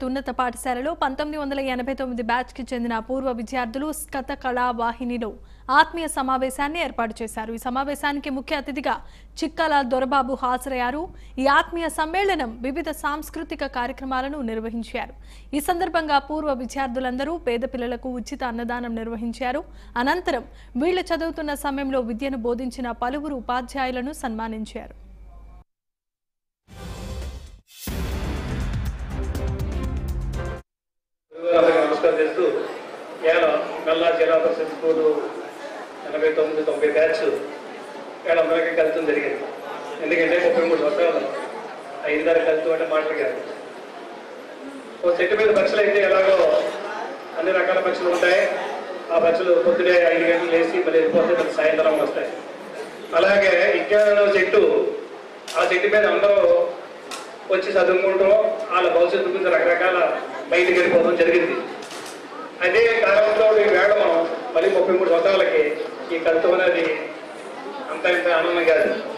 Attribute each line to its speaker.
Speaker 1: భగత్ ఉన్నత పాఠశాలలో పంతొమ్మిది వందల ఎనభై తొమ్మిది బ్యాచ్కి చెందిన పూర్వ విద్యార్థులు స్కత కళా వాహినిలో ఆత్మీయ సమావేశాన్ని ఏర్పాటు చేశారు ఈ సమావేశానికి ముఖ్య అతిథిగా చిక్కల దొరబాబు హాజరయ్యారు ఈ ఆత్మీయ సమ్మేళనం వివిధ సాంస్కృతిక కార్యక్రమాలను నిర్వహించారు ఈ సందర్భంగా పూర్వ విద్యార్థులందరూ పేద పిల్లలకు ఉచిత అన్నదానం నిర్వహించారు అనంతరం వీళ్లు చదువుతున్న సమయంలో విద్యను బోధించిన పలువురు ఉపాధ్యాయులను సన్మానించారు
Speaker 2: గురువుగారికి నమస్కారం చేస్తూ ఇవాళ నల్లా జిల్లా పరిషత్ స్కూలు ఎనభై తొమ్మిది తొంభై బ్యాచ్ ఇవాళ అందరికీ కలుతం జరిగింది ఎందుకంటే ముప్పై మూడు సంవత్సరాలు ఐదు గారు కలుతూ అంటే మాటలు కాదు ఓ చెట్టు మీద పక్షులు అయితే ఎలాగో అన్ని రకాల పక్షులు ఉంటాయి ఆ పక్షులు పొద్దునే ఐదు గంటలు లేచి మళ్ళీ వెళ్ళిపోతే మళ్ళీ సాయంత్రం వస్తాయి అలాగే విజ్ఞానం చెట్టు ఆ చెట్టు మీద అందరూ వచ్చి చదువుకుంటాం వాళ్ళ భవిష్యత్తు గురించి రకరకాల బయటికి వెళ్ళిపోవడం జరిగింది అదే కాలంలో ఈ వేళ మనం మళ్ళీ ముప్పై మూడు సంవత్సరాలకి ఈ కలుతం అనేది అంత ఇంత ఆనందం కాదు